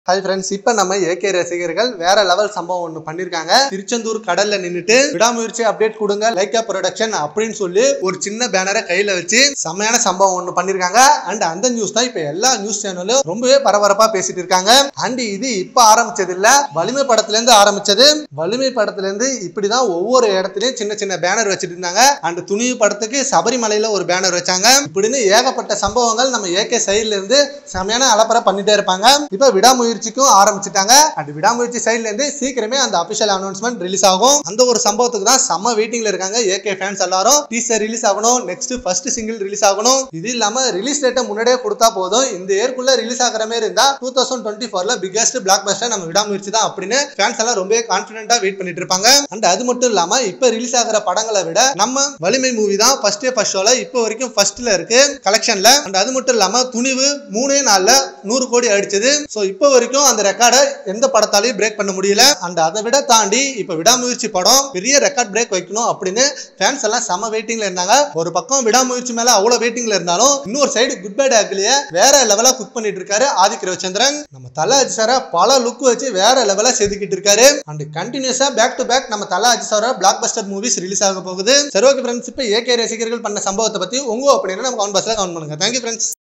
hi friends இப்போ நம்ம AK ரசிகர்கள் வேற லெவல் சம்பவம் ஒன்று பண்ணியிருக்காங்க திருச்செந்தூர் கடல்ல நின்றுட்டு விடாமுயற்சி அப்டேட் கொடுங்க லைக்கா ப்ரொடக்ஷன் அப்படின்னு சொல்லி ஒரு சின்ன பேனரை கையில வச்சு செம்மையான சம்பவம் ஒன்று பண்ணியிருக்காங்க அண்ட் அந்த நியூஸ் தான் இப்போ எல்லா நியூஸ் சேனலும் ரொம்பவே பரபரப்பா பேசிட்டு இருக்காங்க அண்ட் இது இப்போ ஆரம்பிச்சது இல்ல வலிமை படத்துல இருந்து ஆரம்பிச்சது வலிமை படத்துல இருந்து இப்படிதான் ஒவ்வொரு இடத்துலயும் சின்ன சின்ன பேனர் வச்சுட்டு இருந்தாங்க அண்ட் துணிவு படத்துக்கு சபரிமலையில ஒரு பேனர் வச்சாங்க இப்படின்னு ஏகப்பட்ட சம்பவங்கள் நம்ம ஏகே சைட்ல இருந்து செமையான அலப்பறை பண்ணிட்டே இருப்பாங்க இப்போ விடாமுயற்சிக்கும் ஆரம்பிச்சிட்டாங்க அண்ட் விடாமுயற்சி சைட்ல இருந்து சீக்கிரமே அந்த அபிஷியல் அனௌன்ஸ்மெண்ட் ரிலீஸ் ஆகும் அந்த ஒரு சம்பவத்துக்கு தான் செம்ம வெயிட்டிங்ல இருக்காங்க ஏகே ஃபேன்ஸ் எல்லாரும் டீசர் ரிலீஸ் ஆகணும் நெக்ஸ்ட் ஃபர்ஸ்ட் சிங்கிள் ரிலீஸ் ஆகணும் இது இல்லாம ரிலீஸ் டேட்டை முன்னாடியே கொடுத்தா போதும் இந்த இயர்க்குள்ள ரிலீஸ் ஆகிற மாதிரி இருந்தா டூ தௌசண்ட் டுவெண்ட்டி ஃபோர்ல பிகஸ்ட் பிளாக் பஸ்டர் நம்ம விடாமுயற்சி தான் அப்படின்னு ஃபேன்ஸ் எல்லாம் ரொம்ப கான்பிடண்டா வெயிட் பண்ணிட்டு இருப்பாங்க அண்ட் அது மட்டும் இல்லாம இப்ப ரிலீஸ் ஆகிற படங்களை விட நம்ம வலிமை மூவி தான் ஃபர்ஸ்ட் டே ஃபர்ஸ்ட் ஷோல இப்போ வரைக்கும் ஃபர்ஸ்ட்ல இருக்கு கலெக்ஷன்ல அண்ட் அது மட்டும் இல்லாம துணிவு மூணே நாள்ல நூறு கோடி அடிச்சது ஸோ இப்போ வரைக்கும் அந்த ரெக்கார்டை எந்த படத்தாலையும் பிரேக் பண்ண முடியல அண்ட் அதை விட தாண்டி இப்போ விடாமுயற்சி படம் பெரிய ரெக்கார்ட் பிரேக் வைக்கணும் அப்படின்னு ஃபேன்ஸ் எல்லாம் செம வெயிட்டிங்ல இருந்தாங்க ஒரு பக்கம் விடாமுயற்சி மேல அவ்வளவு வெயிட்டிங்ல இருந்தாலும் இன்னொரு சைடு குட் பை டேக்லயே வேற லெவலா குக் பண்ணிட்டு இருக்காரு ஆதிக் ரவிச்சந்திரன் நம்ம தல அஜி சார பல லுக் வச்சு வேற லெவலா செதுக்கிட்டு இருக்காரு அண்ட் கண்டினியூஸா பேக் டு பேக் நம்ம தல அஜி சார பிளாக் பஸ்டர் மூவிஸ் ரிலீஸ் ஆக போகுது சரி ஓகே ஃப்ரெண்ட்ஸ் இப்போ ஏகே ரசிகர்கள் பண்ண சம்பவத்தை பத்தி உங்க ஒப்பீனியன் நம்ம கவுண்ட் பாஸ்ல கவுண்ட் பண்ணுங்க தேங்க்யூ ஃப்ரெண்ட்ஸ்